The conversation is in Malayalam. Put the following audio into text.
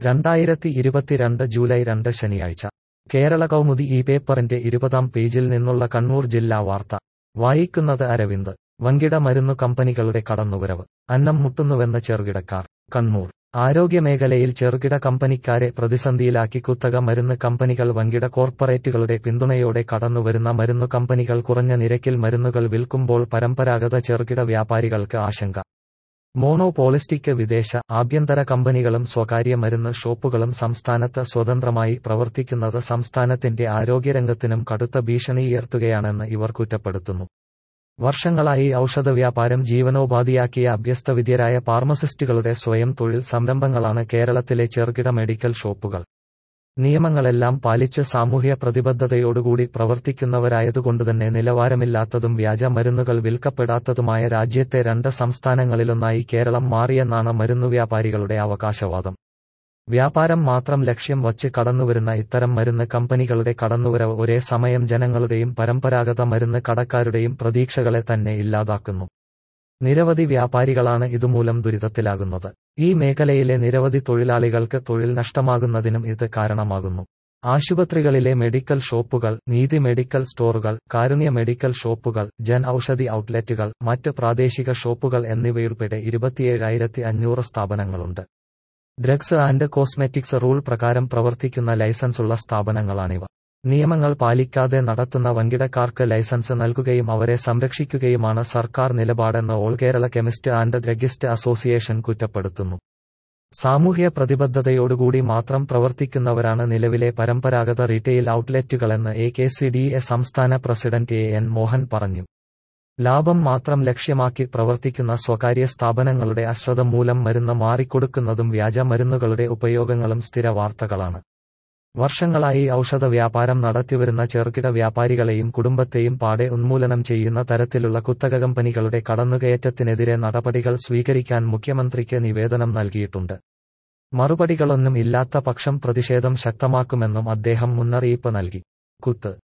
രണ്ടായിരത്തി ഇരുപത്തിരണ്ട് ജൂലൈ രണ്ട് ശനിയാഴ്ച കേരള കൗമുദി ഈ പേപ്പറിന്റെ ഇരുപതാം പേജിൽ നിന്നുള്ള കണ്ണൂർ ജില്ലാ വാർത്ത വായിക്കുന്നത് അരവിന്ദ് വൻകിട മരുന്നു കമ്പനികളുടെ കടന്നുവരവ് അന്നം മുട്ടുന്നുവെന്ന ചെറുകിടക്കാർ കണ്ണൂർ ആരോഗ്യമേഖലയിൽ ചെറുകിട കമ്പനിക്കാരെ പ്രതിസന്ധിയിലാക്കി കുത്തക മരുന്ന് കമ്പനികൾ വൻകിട കോർപ്പറേറ്റുകളുടെ പിന്തുണയോടെ കടന്നുവരുന്ന മരുന്നു കമ്പനികൾ കുറഞ്ഞ നിരക്കിൽ മരുന്നുകൾ വിൽക്കുമ്പോൾ പരമ്പരാഗത ചെറുകിട വ്യാപാരികൾക്ക് ആശങ്ക മോണോപോളിസ്റ്റിക് വിദേശ ആഭ്യന്തര കമ്പനികളും സ്വകാര്യ മരുന്ന് ഷോപ്പുകളും സംസ്ഥാനത്ത് സ്വതന്ത്രമായി പ്രവർത്തിക്കുന്നത് സംസ്ഥാനത്തിന്റെ ആരോഗ്യരംഗത്തിനും കടുത്ത ഭീഷണിയുയർത്തുകയാണെന്ന് ഇവർ കുറ്റപ്പെടുത്തുന്നു വർഷങ്ങളായി ഔഷധ വ്യാപാരം ജീവനോപാധിയാക്കിയ അഭ്യസ്തവിദ്യരായ ഫാർമസിസ്റ്റുകളുടെ സ്വയം തൊഴിൽ സംരംഭങ്ങളാണ് കേരളത്തിലെ ചെറുകിട മെഡിക്കൽ ഷോപ്പുകൾ നിയമങ്ങളെല്ലാം പാലിച്ച് സാമൂഹ്യ പ്രതിബദ്ധതയോടുകൂടി പ്രവർത്തിക്കുന്നവരായതുകൊണ്ടുതന്നെ നിലവാരമില്ലാത്തതും വ്യാജ മരുന്നുകൾ വിൽക്കപ്പെടാത്തതുമായ രാജ്യത്തെ രണ്ട് സംസ്ഥാനങ്ങളിലൊന്നായി കേരളം മാറിയെന്നാണ് മരുന്നുവ്യാപാരികളുടെ അവകാശവാദം വ്യാപാരം മാത്രം ലക്ഷ്യം വച്ച് കടന്നുവരുന്ന ഇത്തരം മരുന്ന് കമ്പനികളുടെ കടന്നുവരവ് ഒരേ സമയം ജനങ്ങളുടെയും പരമ്പരാഗത മരുന്ന് കടക്കാരുടെയും പ്രതീക്ഷകളെ തന്നെ ഇല്ലാതാക്കുന്നു നിരവധി വ്യാപാരികളാണ് ഇതുമൂലം ദുരിതത്തിലാകുന്നത് ഈ മേഖലയിലെ നിരവധി തൊഴിലാളികൾക്ക് തൊഴിൽ നഷ്ടമാകുന്നതിനും ഇത് കാരണമാകുന്നു ആശുപത്രികളിലെ മെഡിക്കൽ ഷോപ്പുകൾ നീതി മെഡിക്കൽ സ്റ്റോറുകൾ കാരുണ്യ മെഡിക്കൽ ഷോപ്പുകൾ ജൻ ഔഷധി ഔട്ട്ലെറ്റുകൾ മറ്റ് പ്രാദേശിക ഷോപ്പുകൾ എന്നിവയുൾപ്പെടെ ഇരുപത്തിയേഴായിരത്തി അഞ്ഞൂറ് സ്ഥാപനങ്ങളുണ്ട് ഡ്രഗ്സ് ആൻഡ് കോസ്മെറ്റിക്സ് റൂൾ പ്രകാരം പ്രവർത്തിക്കുന്ന ലൈസൻസുള്ള സ്ഥാപനങ്ങളാണിവ നിയമങ്ങൾ പാലിക്കാതെ നടത്തുന്ന വൻകിടക്കാർക്ക് ലൈസൻസ് നൽകുകയും അവരെ സംരക്ഷിക്കുകയുമാണ് സർക്കാർ നിലപാടെന്ന് all Kerala chemist and druggist association കുറ്റപ്പെടുത്തുന്നു സാമൂഹ്യ പ്രതിബദ്ധതയോടുകൂടി മാത്രം പ്രവർത്തിക്കുന്നവരാണ് നിലവിലെ പരമ്പരാഗത റീറ്റെയിൽ ഔട്ട്ലെറ്റുകളെന്ന് A K C D A സംസ്ഥാന പ്രസിഡന്റ് എ എൻ മോഹൻ പറഞ്ഞു ലാഭം മാത്രം ലക്ഷ്യമാക്കി പ്രവർത്തിക്കുന്ന സ്വകാര്യ സ്ഥാപനങ്ങളുടെ അശ്രദ്ധ മൂലം മരുന്ന് മാറിക്കൊടുക്കുന്നതും വ്യാജ മരുന്നുകളുടെ ഉപയോഗങ്ങളും സ്ഥിര വാർത്തകളാണ് വർഷങ്ങളായി ഔഷധ വ്യാപാരം നടത്തിവരുന്ന ചെറുകിട വ്യാപാരികളെയും കുടുംബത്തെയും പാടെ ഉന്മൂലനം ചെയ്യുന്ന തരത്തിലുള്ള കുത്തക കമ്പനികളുടെ കടന്നുകയറ്റത്തിനെതിരെ നടപടികൾ സ്വീകരിക്കാൻ മുഖ്യമന്ത്രിക്ക് നിവേദനം നൽകിയിട്ടുണ്ട് മറുപടികളൊന്നും ഇല്ലാത്ത പക്ഷം പ്രതിഷേധം ശക്തമാക്കുമെന്നും അദ്ദേഹം മുന്നറിയിപ്പ് നൽകി കുത്ത്